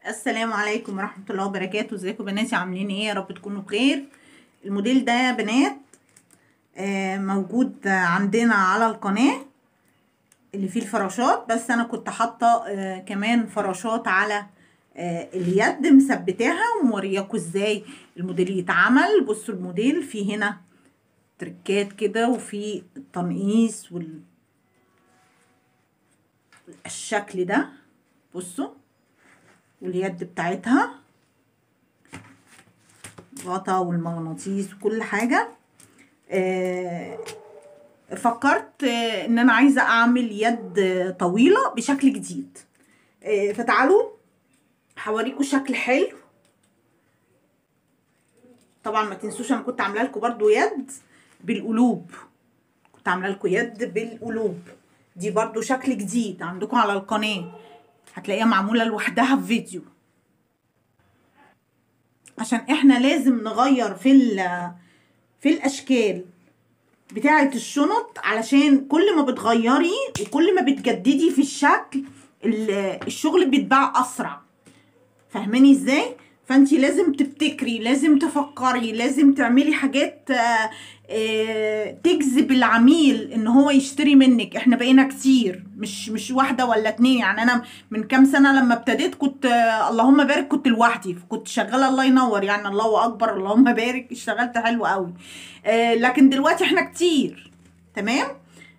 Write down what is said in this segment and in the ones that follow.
السلام عليكم ورحمة الله وبركاته ازيكم بناتي عاملين ايه يا رب تكونوا بخير الموديل ده يا بنات آه، موجود عندنا على القناة اللي فيه الفراشات بس انا كنت حاطة آه، كمان فراشات على آه، اليد مثبتاها ومورياكم ازاي الموديل يتعمل بصوا الموديل فيه هنا تركات كده وفي التنقيس وال الشكل ده بصوا واليد بتاعتها غطا والمغناطيس وكل حاجة آه فكرت آه ان انا عايزة اعمل يد آه، طويلة بشكل جديد آه فتعالوا هوريكم شكل حلو طبعا ما تنسوش انا كنت عامله لكم برضو يد بالقلوب كنت عامله لكم يد بالقلوب دي برضو شكل جديد عندكم على القناه هتلاقيها معموله لوحدها في فيديو عشان احنا لازم نغير في ال- في الاشكال بتاعه الشنط علشان كل ما بتغيري وكل ما بتجددي في الشكل ال- الشغل بيتباع اسرع فاهماني ازاي فانت لازم تبتكري لازم تفكري لازم تعملي حاجات آه، آه، تجذب العميل ان هو يشتري منك احنا بقينا كتير مش مش واحده ولا اتنين يعني انا من كام سنه لما ابتديت كنت آه، اللهم بارك كنت لوحدي كنت شغاله الله ينور يعني الله اكبر اللهم بارك اشتغلت حلو قوي آه، لكن دلوقتي احنا كتير تمام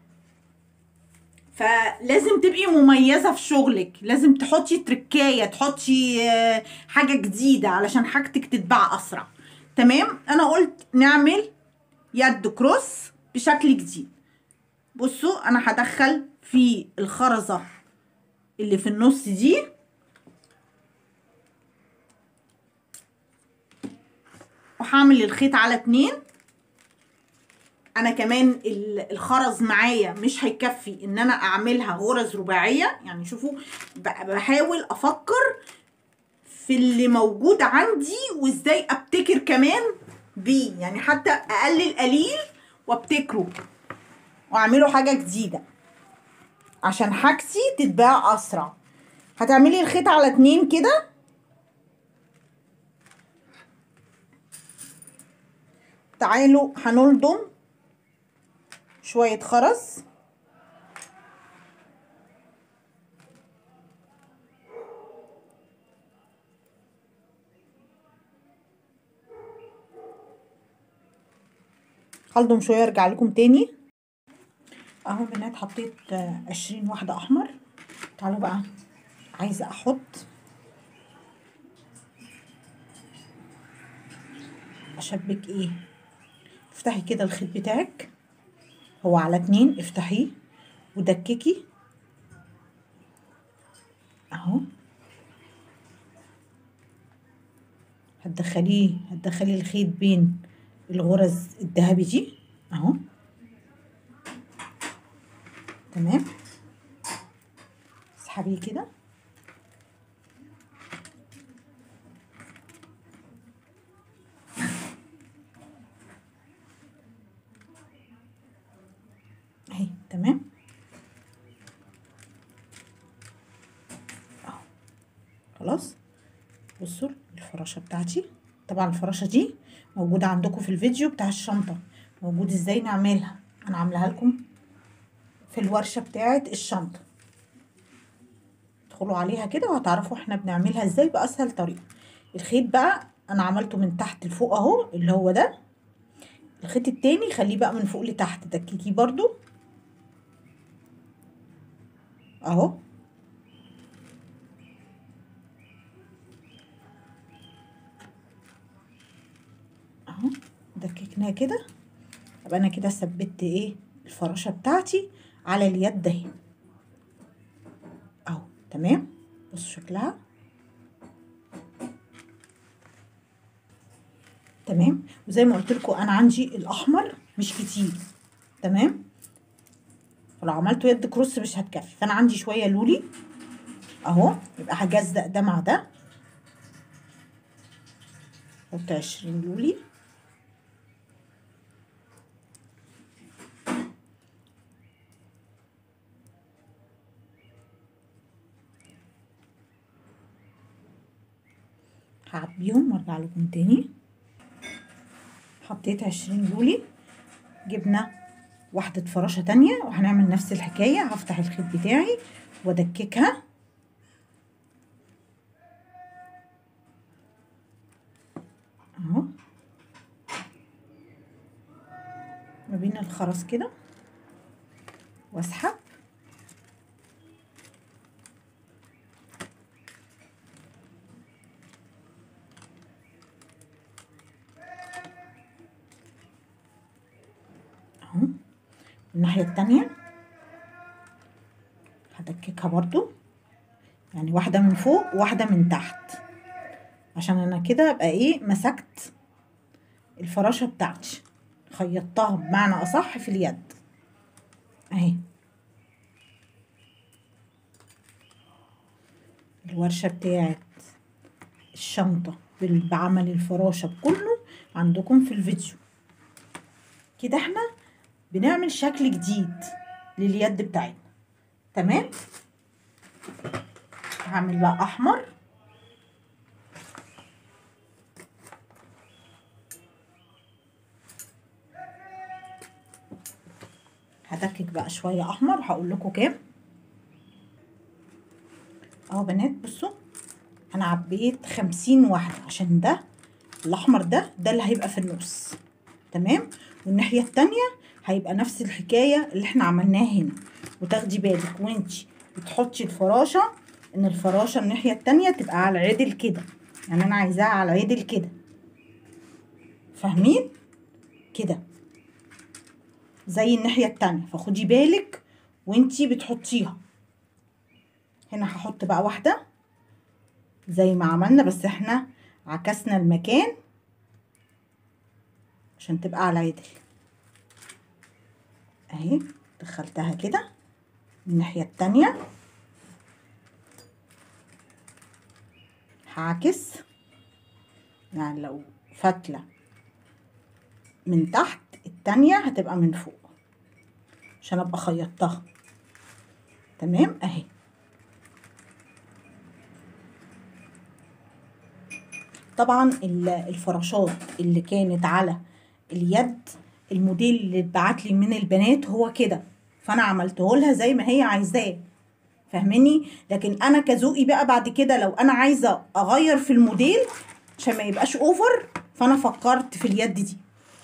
فلازم تبقي مميزة في شغلك لازم تحطي تركاية تحطي آه، حاجة جديدة علشان حاجتك تتباع أسرع تمام أنا قلت نعمل يد كروس بشكل جديد بصوا أنا هدخل في الخرزة اللي في النص دي وهعمل الخيط على اتنين انا كمان ال- الخرز معايا مش هيكفي ان انا اعملها غرز رباعيه يعني شوفوا ب- بحاول افكر في اللي موجود عندي وازاي ابتكر كمان بيه يعني حتى اقلل قليل وابتكره واعمله حاجه جديده عشان حاجتي تتباع اسرع هتعملي الخيط على اتنين كده تعالوا هنلضم شوية خرز هلضم شوية ارجع لكم تاني اهو بنات حطيت آه، عشرين واحدة احمر تعالوا بقى عايزة احط اشبك ايه افتحي كده الخيط بتاعك هو على اتنين افتحيه ودككي اهو هتدخليه هتدخلي الخيط بين الغرز الذهبي دي اهو تمام اسحبيه كده اهي تمام اهو خلاص بصوا الفراشة بتاعتي طبعا الفراشة دي موجودة عندكم في الفيديو بتاع الشنطة موجود ازاي نعملها انا عاملاها لكم في الورشة بتاعة الشنطة ادخلوا عليها كده وهتعرفوا احنا بنعملها ازاي بأسهل طريقة الخيط بقى انا عملته من تحت لفوق اهو اللي هو ده الخيط التاني خليه بقى من فوق لتحت دككيه برضو اهو اهو دككناه كده يبقى انا كده ثبت ايه الفراشة بتاعتي على اليد اهي اهو تمام بصوا شكلها تمام وزي ما قلت لكم انا عندي الاحمر مش كتير تمام ولو عملته يد كروس مش هتكفي فانا عندي شويه لولي اهو يبقى هجزأ ده مع ده حط عشرين لولي هعبيهم وارجع لكم تاني حطيت عشرين لولي جبنا واحدة فراشة تانية وهنعمل نفس الحكاية هفتح الخيط بتاعي وادككها اهو ما بين الخرز كده واسحب اهو الناحية التانية هدككها برضو يعني واحدة من فوق وواحدة من تحت عشان انا كده ابقى ايه مسكت الفراشة بتاعتي خيطتها بمعنى اصح في اليد اهي الورشة بتاعت الشنطة بعمل الفراشة بكله عندكم في الفيديو كده احنا بنعمل شكل جديد لليد بتاعتنا تمام هعمل بقى احمر هدكك بقى شويه احمر هقول لكم كام اهو بنات بصوا انا عبيت خمسين واحده عشان ده الاحمر ده ده اللي هيبقى في النص تمام والناحيه التانية هيبقى نفس الحكايه اللي احنا عملناها هنا وتاخدي بالك وانتي بتحطي الفراشه ان الفراشه الناحيه التانية تبقى على عدل كده يعني انا عايزاها على عدل كده فاهمين كده زي الناحيه التانية فخدي بالك وانتي بتحطيها هنا هحط بقى واحده زي ما عملنا بس احنا عكسنا المكان عشان تبقى على عدل اهي دخلتها كده من الناحية التانية هعكس يعني لو فتلة من تحت التانية هتبقى من فوق عشان ابقى خيطتها تمام اهي طبعا الفراشات اللي كانت على اليد الموديل اللي اتبعت لي من البنات هو كده فانا عملته لها زي ما هي عايزاه فاهماني لكن انا كذوقي بقى بعد كده لو انا عايزه اغير في الموديل عشان ما يبقاش اوفر فانا فكرت في اليد دي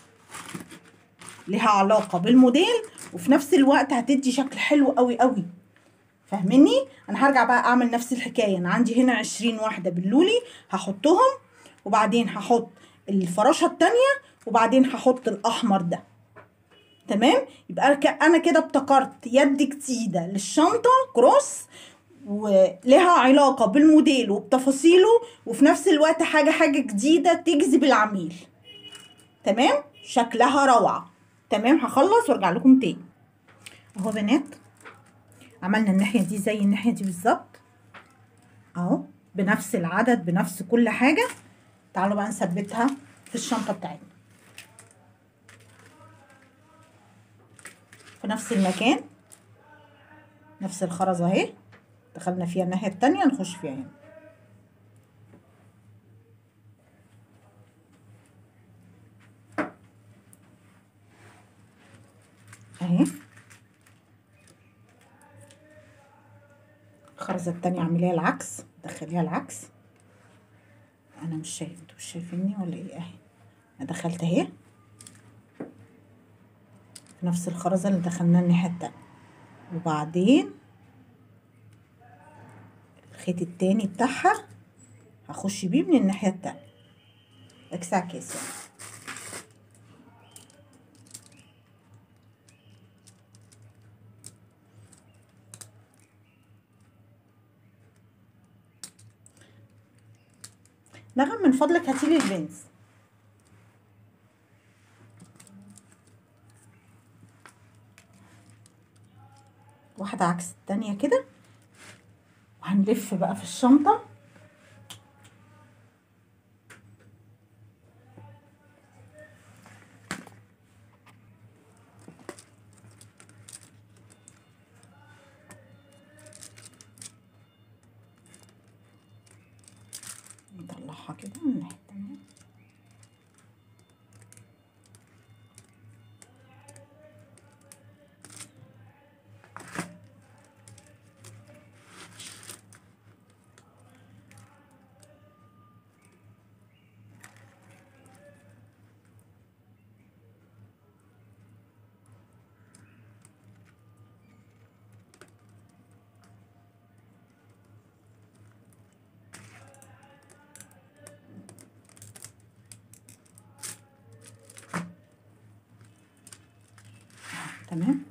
لها علاقه بالموديل وفي نفس الوقت هتدي شكل حلو قوي قوي فاهمني انا هرجع بقى اعمل نفس الحكايه انا عندي هنا عشرين واحده باللولي هحطهم وبعدين هحط الفراشه التانية وبعدين هحط الاحمر ده تمام يبقى انا كده ابتكرت يد جديده للشنطه كروس ولها علاقه بالموديل وبتفاصيله وفي نفس الوقت حاجه حاجه جديده تجذب العميل تمام شكلها روعه تمام هخلص وارجع لكم تاني اهو بنات عملنا الناحيه دي زي الناحيه دي بالظبط اهو بنفس العدد بنفس كل حاجه تعالوا بقى نثبتها في الشنطه بتاعتنا في نفس المكان نفس الخرزة اهي دخلنا فيها الناحية التانية نخش فيها هنا اهي الخرزة التانية اعمليها العكس دخليها العكس انا مش شايف انتوا مش شايفيني ولا ايه اهي انا دخلت اهي نفس الخرزة اللي دخلناها الناحية التانية وبعدين الخيط التاني بتاعها هخش بيه من الناحية التانية اكس عكاس يعني نغم من فضلك هاتيلي البنز واحدة عكس التانية كده وهنلف بقى في الشنطة نطلعها بالراحه كده من الناحيه التانيه تمام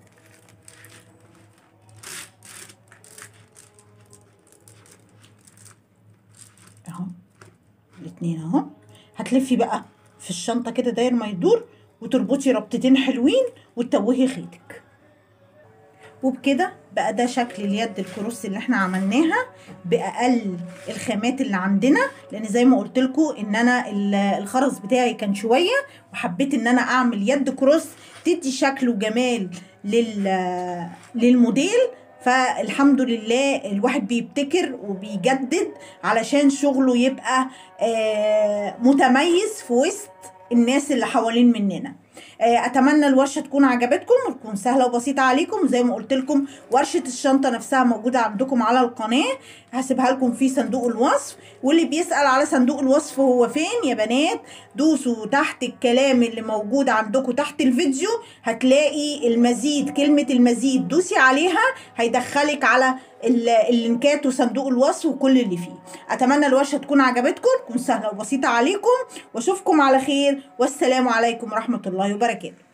اهو الاتنين اهو هتلفي بقى في الشنطه كده داير ما يدور وتربطي ربطتين حلوين وتتوهي خيطك وبكده بقى ده شكل اليد الكروس اللي احنا عملناها باقل الخامات اللي عندنا لان زي ما قلت لكم ان انا الخرز بتاعي كان شويه وحبيت ان انا اعمل يد كروس تدي شكل وجمال لل للموديل فالحمد لله الواحد بيبتكر وبيجدد علشان شغله يبقى متميز في وسط الناس اللي حوالين مننا اتمنى الورشه تكون عجبتكم وتكون سهله وبسيطه عليكم زي ما قلت لكم ورشه الشنطه نفسها موجوده عندكم على القناه هسيبها لكم في صندوق الوصف واللي بيسال على صندوق الوصف هو فين يا بنات دوسوا تحت الكلام اللي موجود عندكم تحت الفيديو هتلاقي المزيد كلمه المزيد دوسي عليها هيدخلك على اللينكات وصندوق الوصف وكل اللي فيه اتمنى الورشه تكون عجبتكم تكون سهله وبسيطه عليكم واشوفكم على خير والسلام عليكم ورحمه الله وبركاته